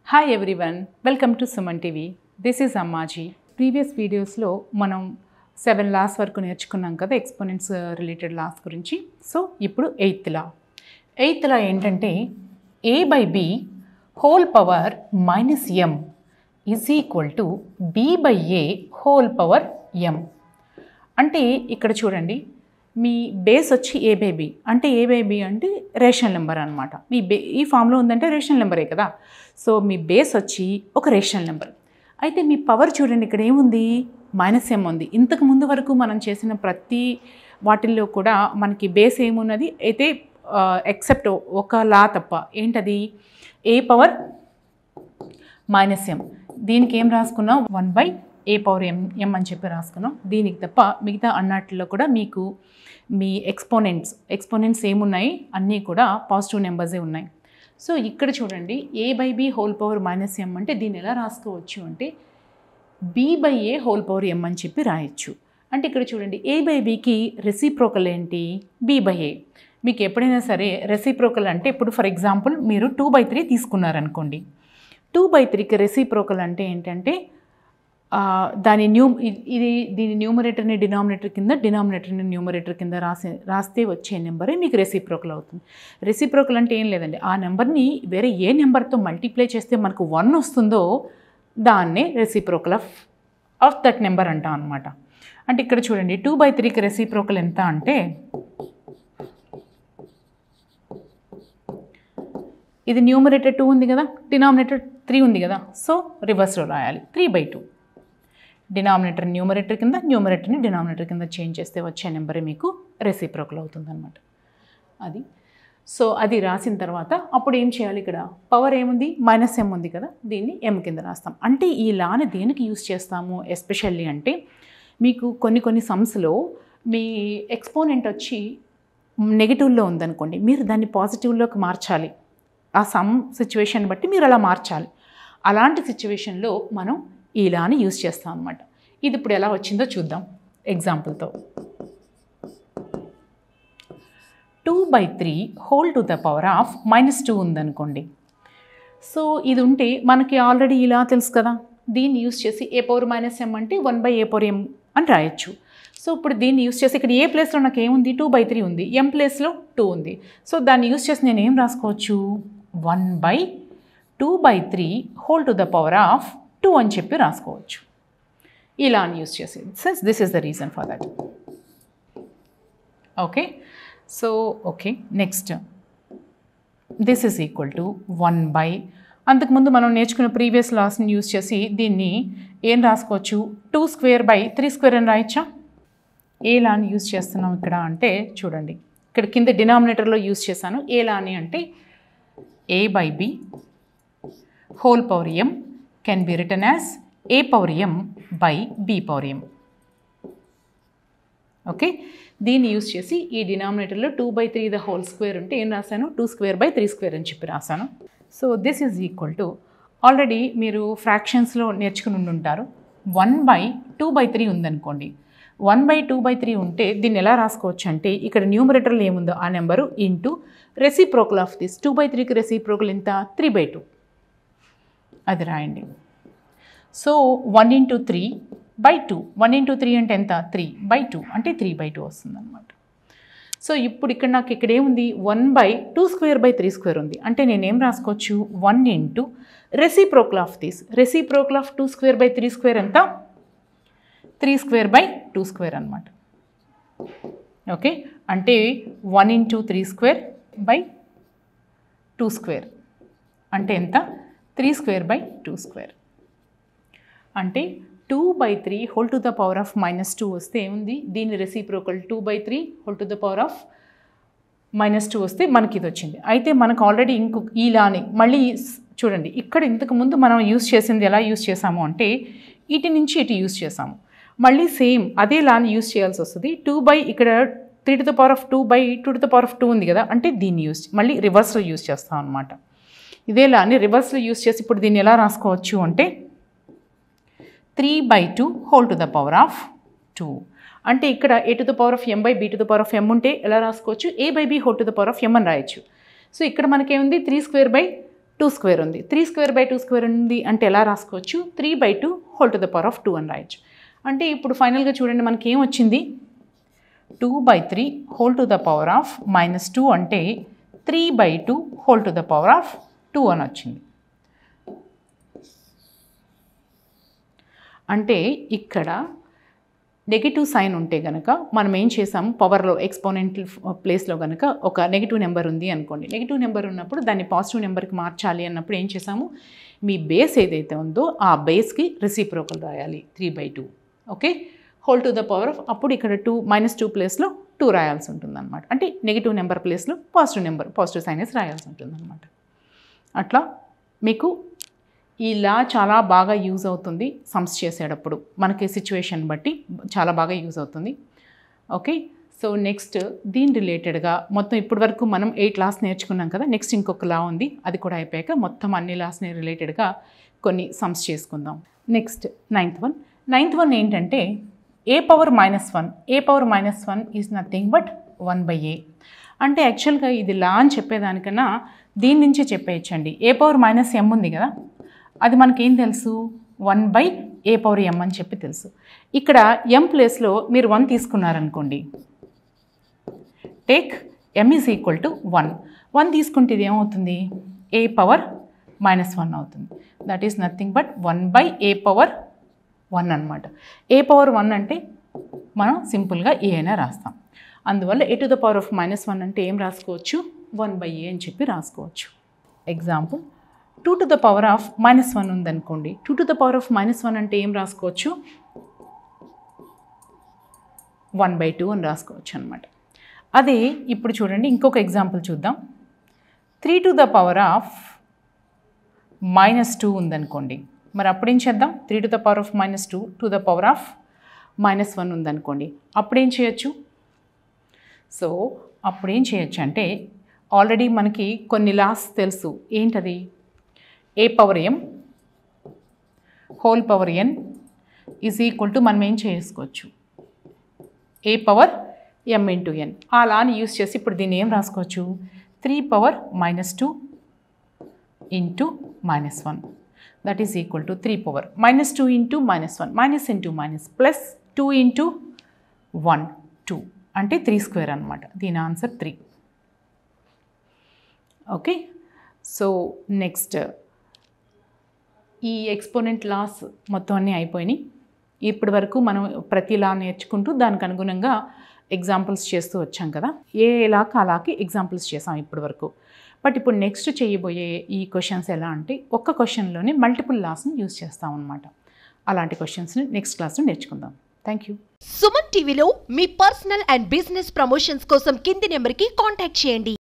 hi everyone welcome to Suman TV this is Ammaji previous వీడియోస్లో మనం seven laws వరకు నేర్చుకున్నాం కదా ఎక్స్పోనెంట్స్ రిలేటెడ్ లాస్ గురించి సో ఇప్పుడు ఎయిత్ లా ఎయిత్ లా ఏంటంటే a by b whole power minus m is equal to b by a whole power m అంటే ఇక్కడ చూడండి మీ బేస్ వచ్చి ఏ బేబీ అంటే ఏ బేబీ అంటే రేషన్ నెంబర్ అనమాట మీ బే ఈ ఫామ్లో ఉందంటే రేషన్ నెంబరే కదా సో మీ బేస్ వచ్చి ఒక రేషన్ నెంబర్ అయితే మీ పవర్ చూడండి ఇక్కడ ఏముంది మైనస్ ఎం ఉంది ఇంతకు ముందు వరకు మనం చేసిన ప్రతి వాటిల్లో కూడా మనకి బేస్ ఏమున్నది అయితే ఎక్సెప్ట్ ఒక లా తప్ప ఏంటది ఏ పవర్ మైనస్ ఎం దీనికి ఏం రాసుకున్నాం one by a power m m అని చెప్పి రాసుకున్నాం దీనికి తప్ప మిగతా అన్నట్లో కూడా మీకు మీ ఎక్స్పోనెంట్స్ ఎక్స్పోనెంట్స్ ఏమున్నాయి అన్నీ కూడా పాజిటివ్ నెంబర్సే ఉన్నాయి సో ఇక్కడ చూడండి a by b whole power minus m అంటే దీన్ని ఎలా రాసుకోవచ్చు అంటే b by a whole power m అని చెప్పి రాయొచ్చు అంటే ఇక్కడ చూడండి ఏ బై బికి రెసిప్రోకల్ ఏంటి బి బై ఏ మీకు ఎప్పుడైనా సరే రెసిప్రోకల్ అంటే ఇప్పుడు ఫర్ ఎగ్జాంపుల్ మీరు టూ బై త్రీ తీసుకున్నారనుకోండి టూ బై త్రీకి రెసిప్రోకల్ అంటే ఏంటంటే ఆ, దాని న్యూ ఇ- ఇది దీని న్యూమరేటర్ని డినామినేటర్ కింద డినామినేటర్ని న్యూమరేటర్ కింద రాసే రాస్తే వచ్చే నెంబరే మీకు రెసిప్రోకల్ అవుతుంది రెసిప్రోకల్ అంటే ఏం లేదండి ఆ నెంబర్ని వేరే ఏ నెంబర్తో మల్టిప్లై చేస్తే మనకు వన్ వస్తుందో దాన్నే reciprocal of of that number అంటాం అనమాట అంటే ఇక్కడ చూడండి టూ బై త్రీకి రెసిప్రోకల్ ఎంత అంటే ఇది న్యూమరేటర్ టూ ఉంది కదా డినామినేటర్ త్రీ ఉంది కదా సో రివర్స్లో రాయాలి three by two denominator numerator కింద న్యూమరేటర్ని డినామినేటర్ కింద చేంజ్ చేస్తే వచ్చే నెంబరే మీకు రెసిప్రోకల్ అవుతుంది అనమాట అది సో అది రాసిన తర్వాత అప్పుడు ఏం చేయాలి ఇక్కడ పవర్ ఏముంది మైనస్ ఎం ఉంది కదా దీన్ని ఎం కింద రాస్తాం అంటే ఈ లాని దేనికి యూస్ చేస్తాము ఎస్పెషల్లీ అంటే మీకు కొన్ని కొన్ని సమ్స్లో మీ ఎక్స్పోనెంట్ వచ్చి నెగిటివ్లో ఉందనుకోండి మీరు దాన్ని పాజిటివ్లోకి మార్చాలి ఆ సమ్ సిచ్యువేషన్ బట్టి మీరు అలా మార్చాలి అలాంటి సిచ్యువేషన్లో మనం ఈ లాని యూస్ చేస్తాం అనమాట ఇది ఇప్పుడు ఎలా వచ్చిందో చూద్దాం ఎగ్జాంపుల్తో two by three whole to the power of minus two ఉందనుకోండి సో ఇది ఉంటే మనకి ఆల్రెడీ ఇలా తెలుసు కదా దీన్ని యూస్ చేసి ఏ పవర్ మైనస్ ఎం అంటే one by a power m అని రాయొచ్చు సో ఇప్పుడు దీన్ని యూస్ చేసి ఇక్కడ ఏ ప్లేస్లో నాకు ఏముంది టూ బై త్రీ ఉంది ఎం ప్లేస్లో టూ ఉంది సో దాన్ని యూస్ చేసి నేను ఏం రాసుకోవచ్చు one by two by three whole to the power of two అని చెప్పి రాసుకోవచ్చు ఇలా అని యూస్ చేసి since this is the reason for that okay so okay next this is equal to one by అంతకుముందు మనం నేర్చుకున్న ప్రీవియస్ లాస్ని యూస్ చేసి దీన్ని ఏం రాసుకోవచ్చు two square by three square అని రాయొచ్చా ఏ లాని యూస్ చేస్తున్నాం ఇక్కడ అంటే చూడండి ఇక్కడ కింద డినామినేటర్లో యూస్ చేశాను ఏ లాని అంటే a by b whole power m can be return as a power m by b power m okay దీన్ని యూస్ చేసి ఈ డినామినేటర్లో two by three the whole square ఉంటే ఏం రాశాను two square by three square అని చెప్పి రాశాను so this is equal to already మీరు ఫ్రాక్షన్స్లో నేర్చుకుని ఉండుంటారు one by two by three ఉందనుకోండి one by two by three ఉంటే దీన్ని ఎలా రాసుకోవచ్చు అంటే ఇక్కడ న్యూమరేటర్లో ఏముందో ఆ number into reciprocal of this two by త్రీకి రెసిప్రోకల్ ఎంత త్రీ బై టూ అది రాయండి so one into three by two one into three అంటే ఎంత త్రీ బై టూ అంటే త్రీ బై టూ వస్తుంది అనమాట సో ఇప్పుడు ఇక్కడ నాకు ఇక్కడ ఏముంది one by two square by three square ఉంది అంటే నేనేం రాసుకోవచ్చు one into reciprocal of this reciprocal of two square by three square ఎంత three square by two square అనమాట ఓకే అంటే one into three square by two square అంటే ఎంత three square by two square అంటే two by three whole to the power of minus two వస్తే ఏముంది దీని reciprocal two by three whole to the power of minus two వస్తే మనకి ఇది వచ్చింది అయితే మనకు ఆల్రెడీ ఇంకో ఈ లాని మళ్ళీ స్- చూడండి ఇక్కడ ఇంతకు ముందు మనం యూస్ చేసింది ఎలా యూస్ చేసాము అంటే ఇటు నుంచి ఇటు యూస్ చేసాము మళ్ళీ సేమ్ అదే లాని యూస్ చేయాల్సి వస్తుంది టూ బై ఇక్కడ three to the power of two by two to the power of two ఉంది కదా అంటే దీన్ని యూస్ మళ్ళీ రివర్స్లో యూస్ చేస్తాం అనమాట ఇదే లాని రివర్స్లో యూస్ చేసి ఇప్పుడు దీన్ని ఎలా రాసుకోవచ్చు అంటే three by two whole to the power of two అంటే ఇక్కడ a to the power of m by b to the power of m ఉంటే ఎలా రాసుకోవచ్చు a by b whole to the power of m అని రాయొచ్చు so ఇక్కడ మనకేముంది three square by two square ఉంది three square by two square ఉంది అంటే ఎలా రాసుకోవచ్చు three by two whole to the power of two అని రాయొచ్చు అంటే ఇప్పుడు ఫైనల్గా చూడండి మనకి ఏం వచ్చింది two by three whole to the power of minus two అంటే three by two whole to the power of two అని వచ్చింది అంటే ఇక్కడ నెగిటివ్ సైన్ ఉంటే కనుక మనం ఏం చేసాం పవర్లో ఎక్స్పోనెంట్ ప్లేస్లో కనుక ఒక నెగిటివ్ నెంబర్ ఉంది అనుకోండి నెగిటివ్ నెంబర్ ఉన్నప్పుడు దాన్ని పాజిటివ్ నెంబర్కి మార్చాలి అన్నప్పుడు ఏం చేసాము మీ బేస్ ఏదైతే ఉందో ఆ బేస్కి రెసిప్రోకల్ రాయాలి three by two okay whole to the power of అప్పుడు ఇక్కడ టూ మైనస్ టూ ప్లేస్లో టూ రాయాల్సి ఉంటుంది అనమాట అంటే నెగిటివ్ నెంబర్ ప్లేస్లో పాజిటివ్ నెంబర్ పాజిటివ్ సైనస్ రాయాల్సి ఉంటుంది అనమాట అట్లా మీకు ఈ లా చాలా బాగా యూజ్ అవుతుంది సమ్స్ చేసేటప్పుడు మనకి సిచ్యువేషన్ బట్టి చాలా బాగా యూజ్ అవుతుంది ఓకే సో నెక్స్ట్ దీని రిలేటెడ్గా మొత్తం ఇప్పటి వరకు మనం ఎయిట్ లాస్ నేర్చుకున్నాం కదా నెక్స్ట్ ఇంకొక లా ఉంది అది కూడా అయిపోయాక మొత్తం అన్ని లాస్ని రిలేటెడ్గా కొన్ని సమ్స్ చేసుకుందాం next ninth one ninth one ఏంటంటే a power minus one a power minus one is nothing but one by a అంటే యాక్చువల్గా ఇది లా అని చెప్పేదానికన్నా దీని నుంచే చెప్పేయచ్చండి ఏ పవర్ మైనస్ ఎం ఉంది కదా అది మనకేం తెలుసు one by a power m అని చెప్పి తెలుసు ఇక్కడ ఎం ప్లేస్లో మీరు వన్ తీసుకున్నారనుకోండి take m is equal to one one తీసుకుంటే ఇది ఏమవుతుంది ఏ పవర్ మైనస్ వన్ అవుతుంది that is nothing but one by a power one అనమాట ఏ పవర్ వన్ అంటే మనం సింపుల్గా ఏ అయినా రాస్తాం అందువల్ల a to the power of minus one అంటే ఏం రాసుకోవచ్చు వన్ బై ఏ అని చెప్పి రాసుకోవచ్చు example two to the power of minus one ఉందనుకోండి two to the power of minus one అంటే ఏం రాసుకోవచ్చు వన్ బై టూ అని రాసుకోవచ్చు అనమాట అదే ఇప్పుడు చూడండి ఇంకొక ఎగ్జాంపుల్ చూద్దాం three to the power of minus two ఉందనుకోండి మరి అప్పుడేం చేద్దాం three to the power of minus two to the power of minus one ఉందనుకోండి అప్పుడేం చేయొచ్చు సో అప్పుడేం చేయొచ్చు అంటే ఆల్రెడీ మనకి కొన్ని లాస్ తెలుసు ఏంటది a power m whole power n is equal to మనం ఏం చేసుకోవచ్చు ఏ పవర్ ఎం ఇంటూ ఎన్ ఆ లాని యూస్ చేసి ఇప్పుడు దీన్ని ఏం రాసుకోవచ్చు three power minus two into minus one that is equal to three power minus two into minus one minus into minus plus two into one two అంటే త్రీ స్క్వేర్ అనమాట దీని answer three okay so next ఈ exponent laws మొత్తం అన్నీ అయిపోయినాయి ఇప్పటి వరకు మనం ప్రతి లా నేర్చుకుంటూ దానికి అనుగుణంగా ఎగ్జాంపుల్స్ చేస్తూ వచ్చాం కదా ఏ లాకి అలాకి ఎగ్జాంపుల్స్ చేసాం ఇప్పటి వరకు బట్ ఇప్పుడు నెక్స్ట్ చేయబోయే ఈ క్వశ్చన్స్ ఎలా అంటే ఒక్క క్వశ్చన్లోనే మల్టిపుల్ లాస్ని యూజ్ చేస్తాం అనమాట అలాంటి క్వశ్చన్స్ని నెక్స్ట్ క్లాస్లో నేర్చుకుందాం థ్యాంక్ యూ సుమన్ టీవీలో మీ పర్సనల్ అండ్ బిజినెస్ ప్రమోషన్స్ కోసం కింది నెంబర్కి కాంటాక్ట్ చేయండి